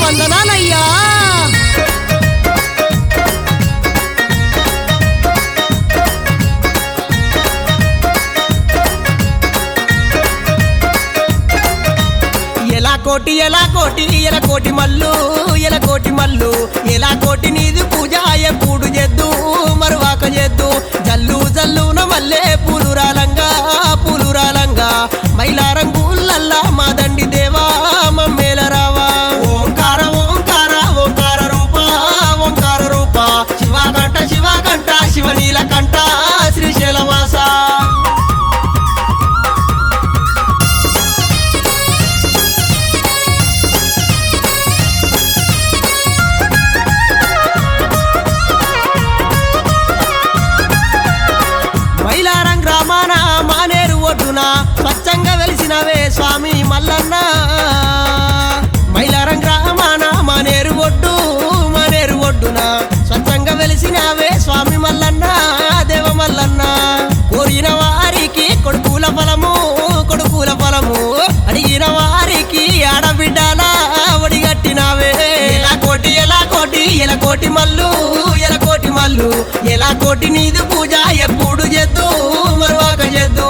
వందనాలయ్యా ఎలా కోటి ఎలా కోటి ఎల కోటి మల్లు ఎల కోటి మల్లు ఎలా కోటి నీది పూజ ఎప్పుడు చేద్దు మరువాక చేద్దు జల్లు జల్లున మల్లె పూలు రాలంగా పూలు రాలంగా మైలారంగులల్లా మా దండి దేవా మమ్మేల రావా ఓంకార ఓంకార ఓంకార రూప ఓంకార రూప శివకంఠ శివకంఠ శివనీల కంఠ శ్రీశైలవాస మైలారం గ్రామాన మానేరు ఒడ్డున స్వచ్ఛంగా వెలిసినవే స్వామి మల్లన్న మైలారం గ్రామాన మానేరు ఒడ్డు మానేరు ఒడ్డున స్వచ్ఛంగా వెలిసినవే స్వామి మల్లన్న దేవ మల్లన్న కోరిన వారికి కొడుకుల ఫలము కొడుకుల ఫలము అడిగిన వారికి ఆడబిడ్డల ఒడిగట్టినావే ఎలా కోటి ఎలా కోటి ఎలా కోటి మల్లు ఎలా కోటి మల్లు ఎలా కోటి నీదు పూజ ఎప్పుడు చేద్దు మరువాక చేద్దు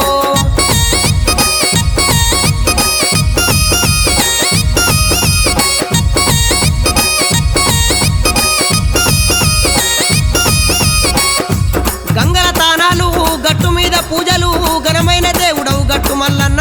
గంగల తానాలు గట్టు మీద పూజలు ఘనమైన దేవుడవు గట్టు మల్లన్న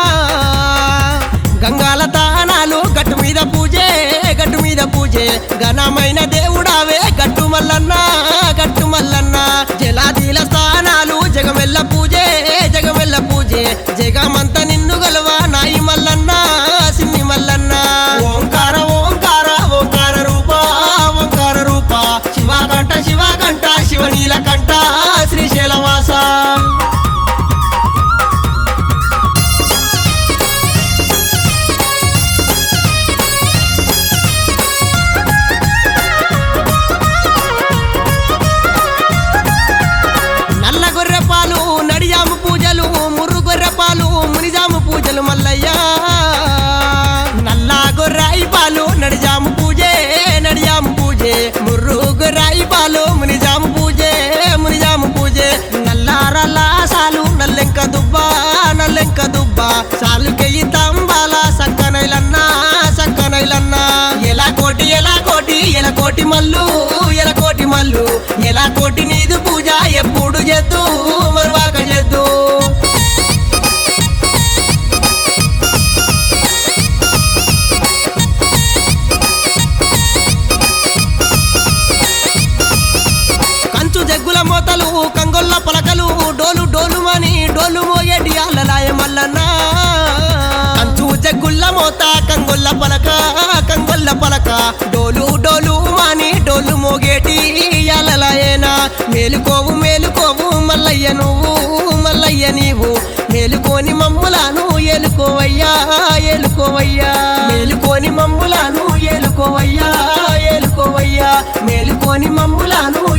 గంగాల తానాలు గట్టు మీద పూజే గట్టు మీద పూజే ఘనమైన దేవుడావే గట్టు మల్లన్న గట్టు మల్లన్న జలాదీల స్థానాలు జగమెల్ల పూజే జగమెల్ల పూజే జగమంత నిన్ను గలవా నాయి మల్లన్న సిన్ని మల్లన్న ఓంకార ఓంకార ఓంకార రూప ఓంకార రూప శివకంఠ శివకంఠ శివనీల కంఠ శ్రీశైలవాస నల్ల గొర్రె పాలు నడిజాము పూజలు ముర్రు గొర్రె పాలు మునిజాము పూజలు మల్లయ్యా నల్ల గొర్రాయి పాలు నడిజాము పూజే నడిజాము పూజే ముర్రు గొర్రాయి పాలు మునిజాము పూజే మునిజాము పూజే నల్లారల్ల సాలు నల్లెంక దుబ్బ నల్లెంక దుబ్బ సాలుకెయ్యి తంబాల సక్కనైలన్న సక్కనైలన్న ఎలా కోటి ఎలా కోటి ఎలా కోటి మల్లు ఎలా కోటి మల్లు ఎలా కోటి నీదు పూజ ఎప్పుడు చేద్దు మరువాక చేద్దు కంచు జగ్గుల మోతలు కంగొల్ల పలకలు డోలు డోలు మని డోలు మోయేటి అల్లలాయ మల్లన్న కంచు జగ్గుల్ల మోత కంగొల్ల పలక కంగొల్ల పలక డోలు డోలు మాని డోలు మోగేటి అల్లలాయేనా మేలుకోవు మేలుకోవు మల్లయ్య నువ్వు మల్లయ్య నీవు మేలుకోని మమ్ములను ఏలుకోవయ్యా ఏలుకోవయ్యా మేలుకోని మమ్ములను ఏలుకోవయ్యా ఏలుకోవయ్యా మేలుకోని మమ్ములను